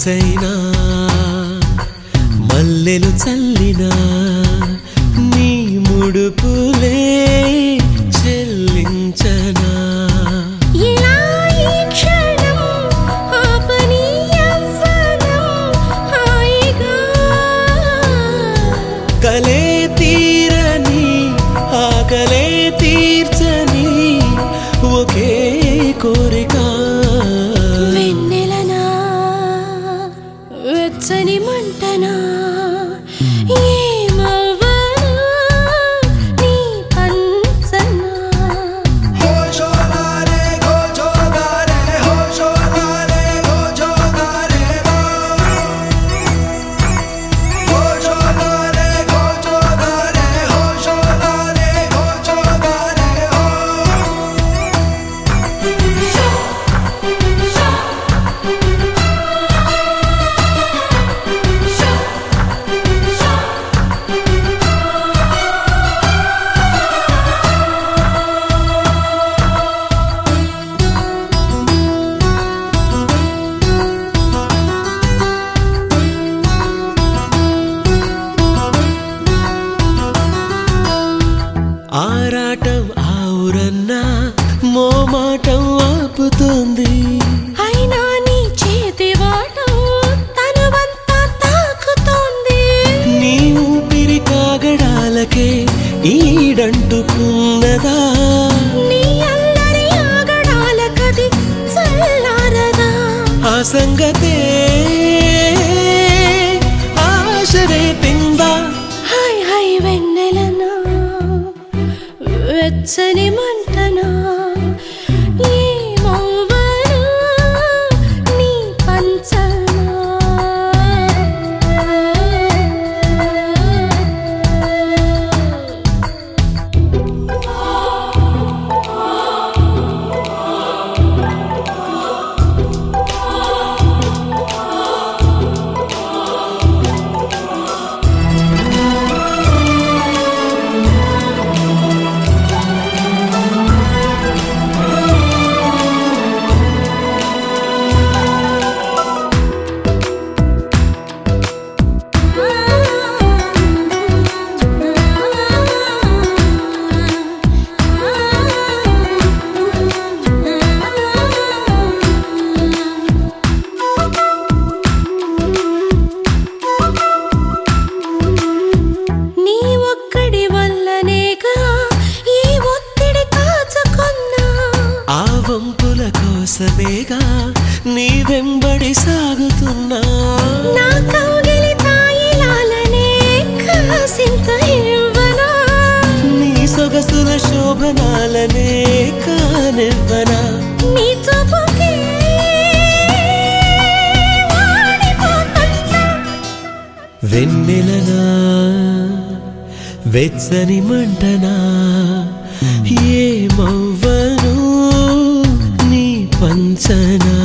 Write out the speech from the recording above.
మనసైనా మల్లెలు చల్లినా నీ ముడుపులే చెల్లించనా ఇలా ఈ క్షణం ఆపని యవ్వనం హాయిగా కలే తీరని ఆకలే తీర్చని ఒకే కోరిక వెన్నెలనా వెచ్చని మంటనా ఏమవ్వనా నీ పంచనా ఆరాటం ఆవురన్నా మోమాటం ఆపుతుంది అయినా నీ చేతి వాటం తనువంతా తాకుతోంది నీ ఊపిరి కాగడాలకే ఈడంటుకున్నదా నీ అల్లరి ఆగడాల కది చల్లారదా ఆ సంగతే ఆశరే పిందా హాయ్ హాయ్ వెన్నెలనా వెచ్చని మంటనా ఏమవ్వనా నీ పంచనా నీ ఒక్కడి వల్లనేగా ఈ ఒత్తిడి కాచుకున్నా ఆ వంపుల కోసమేగా నీ వెంబడి సాగుతున్నా నా కౌగిలి తాయిలాలనే కాసింత ఇవ్వనా నీ సొగసుల శోభనాలనే కానివ్వనా నీ చూపుకి వాడిపోతున్నా. వెన్నెలనా వెచ్చని మంటనా ఏమవ్వను నీ పంచనా